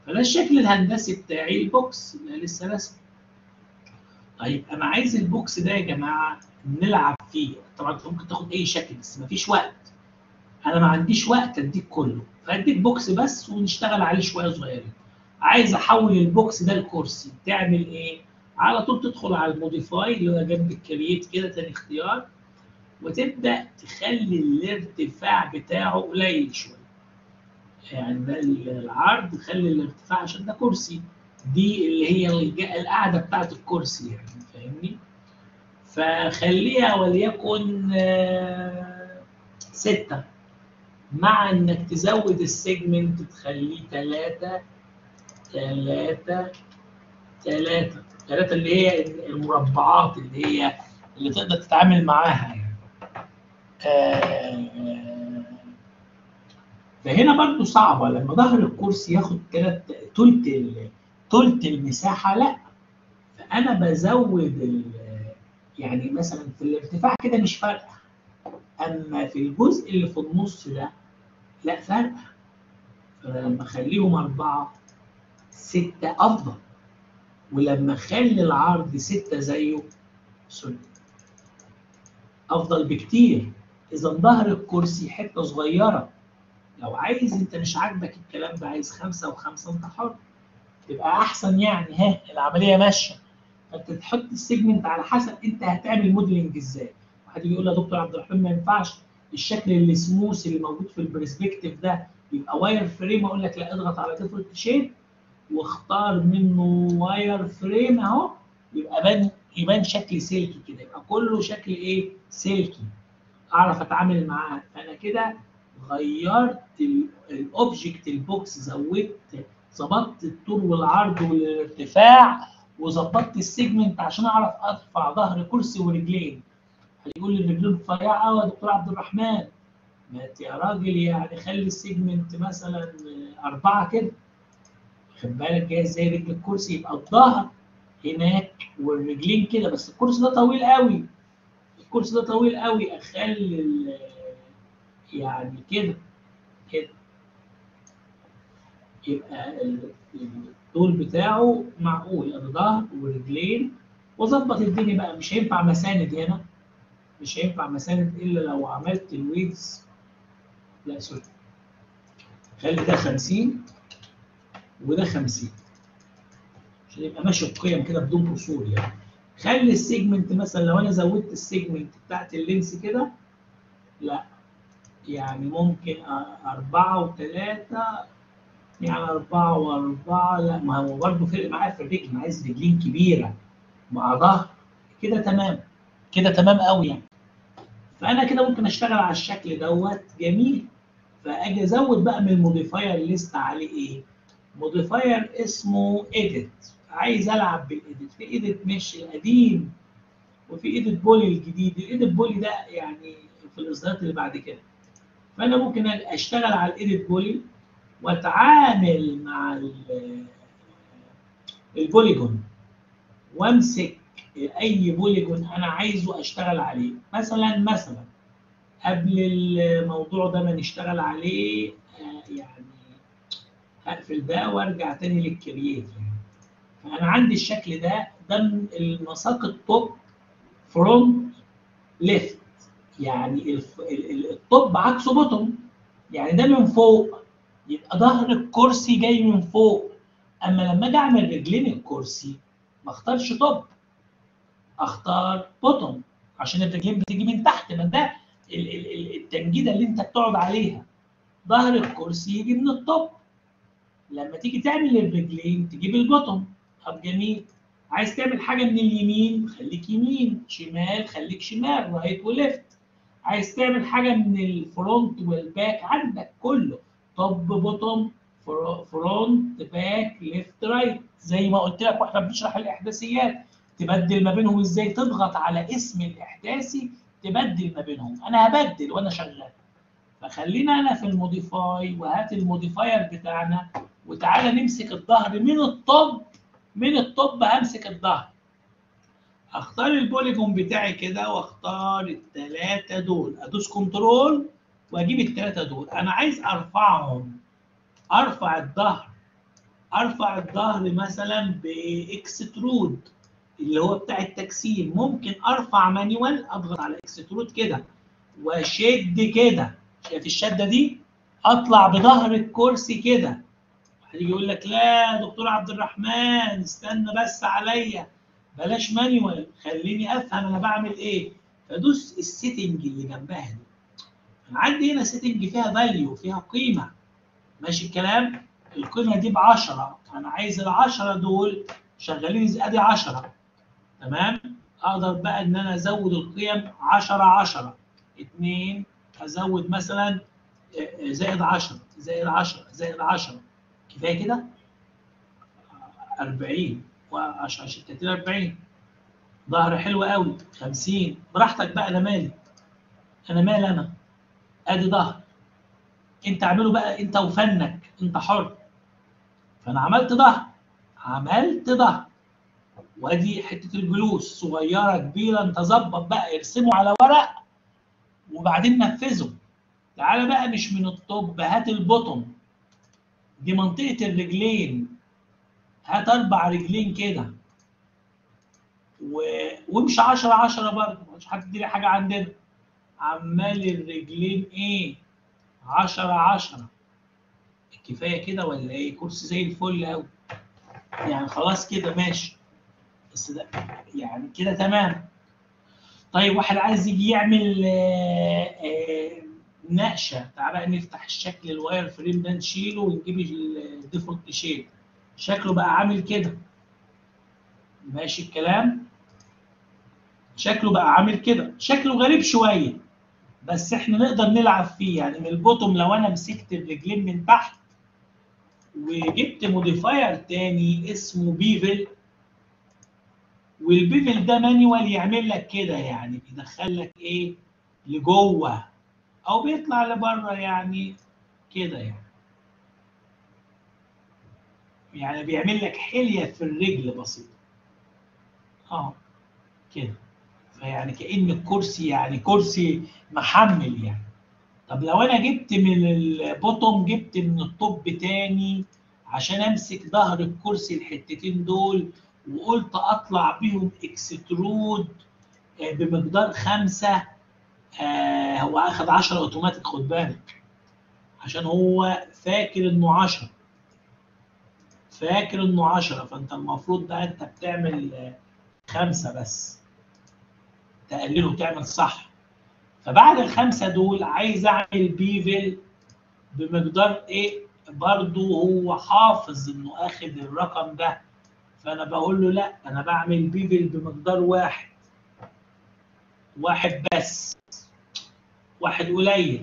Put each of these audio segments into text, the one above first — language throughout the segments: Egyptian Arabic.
فده الشكل الهندسي بتاعي البوكس اللي أنا لسه رسمه طيب انا عايز البوكس ده يا جماعه نلعب فيه طبعا انت ممكن تاخد اي شكل بس مفيش وقت انا ما عنديش وقت اديك كله فاديك بوكس بس ونشتغل عليه شويه صغيرين عايز احول البوكس ده لكرسي تعمل ايه على طول تدخل على الموديفاي اللي هو جنب الكرييت كده تاني اختيار وتبدا تخلي الارتفاع بتاعه قليل شويه يعني ده العرض خلي الارتفاع عشان ده كرسي دي اللي هي الج- القاعده بتاعت الكرسي يعني فاهمني فخليها وليكن آه، ستة مع انك تزود السيجمنت تخليه ثلاثة ثلاثة ثلاثة ثلاثة اللي هي المربعات اللي هي اللي تقدر تتعامل معاها يعني آه، فهنا برضو صعبة لما ظهر الكرسي ياخد ثلاث تلت ال- تلت المساحة لا فأنا بزود ال- يعني مثلا في الارتفاع كده مش فارقة أما في الجزء اللي في النص ده لا فارقة فلما أخليهم أربعة ستة أفضل ولما أخلي العرض ستة زيه سوري أفضل بكتير إذا ظهر الكرسي حتة صغيرة لو عايز أنت مش عاجبك الكلام ده عايز خمسة وخمسة أنت حر تبقى أحسن يعني ها العملية ماشية فأنت تحط السيجمنت على حسب أنت هتعمل موديلنج إزاي واحد يجي يقول لي يا دكتور عبد الرحمن ما ينفعش الشكل اللي سموث اللي موجود في البرسبكتيف ده يبقى واير فريم اقول لك لا اضغط على ديفولت شيب واختار منه واير فريم اهو يبقى بان يبان شكل سلكي كده يبقى كله شكل ايه سلكي اعرف اتعامل معاه فانا كده غيرت الاوبجكت البوكس زودت ظبطت الطول والعرض والارتفاع وظبطت السيجمنت عشان اعرف ارفع ظهر كرسي ورجلين هيقول لي الرجلين رفيعه قوي يا دكتور عبد الرحمن ما انت يا راجل يعني خلي السيجمنت مثلا اربعه كده خد بالك جاي ازاي رجل الكرسي يبقى الظهر هناك والرجلين كده بس الكرسي ده طويل قوي الكرسي ده طويل قوي اخلي ال- يعني كده كده يبقى ال- الطول بتاعه معقول ادي ظهر ورجلين واظبط الدنيا بقى مش هينفع مساند هنا مش هينفع مساند الا لو عملت الويدز لا سوري خلي ده 50 وده 50 عشان يبقى ماشي القيم كده بدون قصور يعني خلي السيجمنت مثلا لو انا زودت السيجمنت بتاعت اللينس كده لا يعني ممكن أ- أربعة وثلاثة يعني أربعة وأربعة لا ما هو برضه فرق معايا في الرجل أنا عايز رجلين كبيرة مع ظهر كده تمام كده تمام قوي يعني فأنا كده ممكن أشتغل على الشكل دوت جميل فأجي أزود بقى من الموديفاير ليست عليه إيه؟ موديفاير اسمه إيديت عايز ألعب بالإيديت في إيديت مش القديم وفي إيديت بولي الجديد الإيديت بولي ده يعني في الإصدارات اللي بعد كده فأنا ممكن أشتغل على الإيديت بولي واتعامل مع ال- البوليجون وامسك اي بوليجون انا عايزه اشتغل عليه مثلا مثلا قبل الموضوع ده ما نشتغل عليه آه، يعني هقفل ده وارجع تاني للكرييت يعني فانا عندي الشكل ده ده من المساق التوب فروم ليفت يعني الف- ال- ال- التوب عكسه بوتوم يعني ده من فوق يبقى ظهر الكرسي جاي من فوق اما لما اجي اعمل رجلين الكرسي ما اختارش توب اختار بوتوم عشان الرجلين بتيجي من تحت ما ده ال- ال- ال- التنجيده اللي انت بتقعد عليها ظهر الكرسي يجي من التوب لما تيجي تعمل الرجلين تجيب البوتوم طب جميل عايز تعمل حاجه من اليمين خليك يمين شمال خليك شمال رايت وليفت عايز تعمل حاجه من الفرونت والباك عندك كله توب بوتوم فرونت باك ليفت رايت زي ما قلت لك واحنا بنشرح الاحداثيات تبدل ما بينهم ازاي تضغط على اسم الاحداثي تبدل ما بينهم انا هبدل وانا شغال فخلينا انا في الموديفاي وهات الموديفاير بتاعنا وتعالى نمسك الظهر من الطب من الطب همسك الظهر اختار البوليجون بتاعي كده واختار الثلاثه دول ادوس كنترول واجيب الثلاثه دول انا عايز ارفعهم ارفع الظهر ارفع الظهر مثلا باكسترود اللي هو بتاع التكسير ممكن ارفع مانيوال اضغط على اكسترود كده واشد كده شايف الشده دي اطلع بظهر الكرسي كده هيجي يقول لك لا يا دكتور عبد الرحمن استنى بس عليا بلاش مانيوال خليني افهم انا بعمل ايه فدوس السيتنج اللي جنبها دي انا عندي هنا سيتنج فيها فاليو فيها قيمه ماشي الكلام القيمه دي ب 10 انا عايز ال 10 دول شغالين ادي 10 تمام اقدر بقى ان انا ازود القيم 10 10 2 ازود مثلا زائد 10 زائد 10 زائد 10 كفايه كده 40 و10 10 30 40 ظهر حلو قوي 50 براحتك بقى انا مالي انا مالي انا ادي ظهر انت اعمله بقى انت وفنك انت حر فانا عملت ظهر عملت ظهر وادي حته الجلوس صغيره كبيره انت ظبط بقى ارسمه على ورق وبعدين نفذه تعالى بقى مش من الطب هات البطن دي منطقه الرجلين هات اربع رجلين كده و... وامشي 10 10 برضه مش حد يديلي حاجه عندنا عمال الرجلين ايه 10 10 كفايه كده ولا ايه كرسي زي الفل قوي يعني خلاص كده ماشي بس ده يعني كده تمام طيب واحد عايز يجي يعمل آآ آآ نقشه تعال بقى نفتح الشكل الواير فريم ده نشيله ونجيب الديفولت شيب شكله بقى عامل كده ماشي الكلام شكله بقى عامل كده شكله غريب شويه بس احنا نقدر نلعب فيه يعني من البوتوم لو انا مسكت الرجلين من تحت وجبت موديفاير تاني اسمه بيفل والبيفل ده مانيوال يعمل لك كده يعني بيدخل لك ايه لجوه او بيطلع لبره يعني كده يعني يعني بيعمل لك حليه في الرجل بسيطه اه كده فيعني كأن الكرسي يعني كرسي محمل يعني طب لو انا جبت من البوتوم جبت من الطب تاني عشان امسك ظهر الكرسي الحتتين دول وقلت اطلع بيهم اكسترود بمقدار خمسة آه هو اخد 10 اوتوماتيك خد بالك عشان هو فاكر انه 10 فاكر انه 10 فانت المفروض بقى انت بتعمل خمسة بس تقلله وتعمل صح فبعد الخمسه دول عايز اعمل بيفل بمقدار ايه برضو هو حافظ انه اخد الرقم ده فانا بقول له لا انا بعمل بيفل بمقدار واحد واحد بس واحد قليل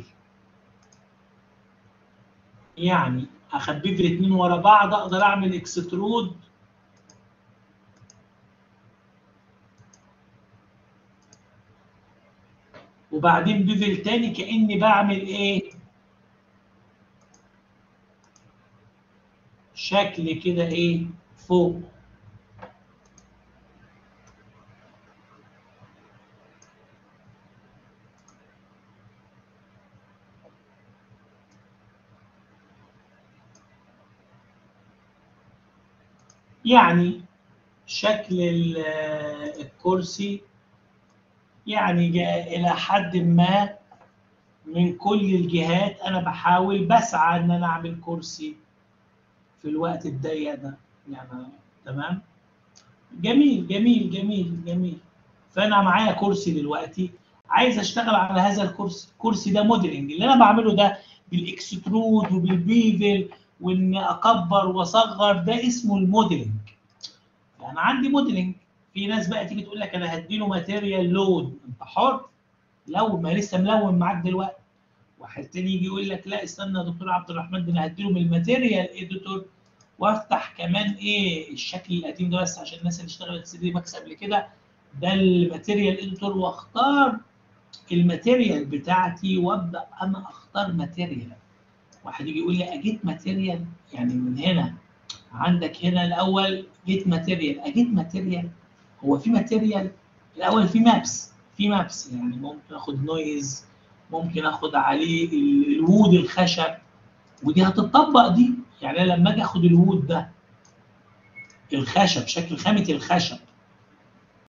يعني اخد بيفل اتنين ورا بعض اقدر اعمل اكسترود وبعدين بيفل تاني كاني بعمل ايه شكل كده ايه فوق يعني شكل الكرسي يعني جاء إلى حد ما من كل الجهات أنا بحاول بسعى إن أنا أعمل كرسي في الوقت الضيق ده يعني تمام جميل جميل جميل جميل فأنا معايا كرسي دلوقتي عايز أشتغل على هذا الكرسي الكرسي ده موديلنج اللي أنا بعمله ده بالإكسترود وبالبيفل وإن أكبر وأصغر ده اسمه الموديلنج يعني عندي موديلنج في ناس بقى تيجي تقول لك انا هديله ماتيريال لود انت حر لو ما لسه ملون معاك دلوقتي واحد تاني يجي يقول لك لا استنى يا دكتور عبد الرحمن ده انا هديله من الماتيريال اديتور وافتح كمان ايه الشكل القديم ده بس عشان الناس اللي اشتغلت 3 دي ماكس قبل كده ده الماتيريال اديتور واختار الماتيريال بتاعتي وابدا انا اختار ماتيريال واحد يجي يقول لي اجيت ماتيريال يعني من هنا عندك هنا الاول جيت ماتيريال اجيت ماتيريال هو في ماتيريال الاول في مابس في مابس يعني ممكن اخد نويز ممكن اخد عليه الوود الخشب ودي هتطبق دي يعني انا لما اجي اخد الوود ده الخشب شكل خامه الخشب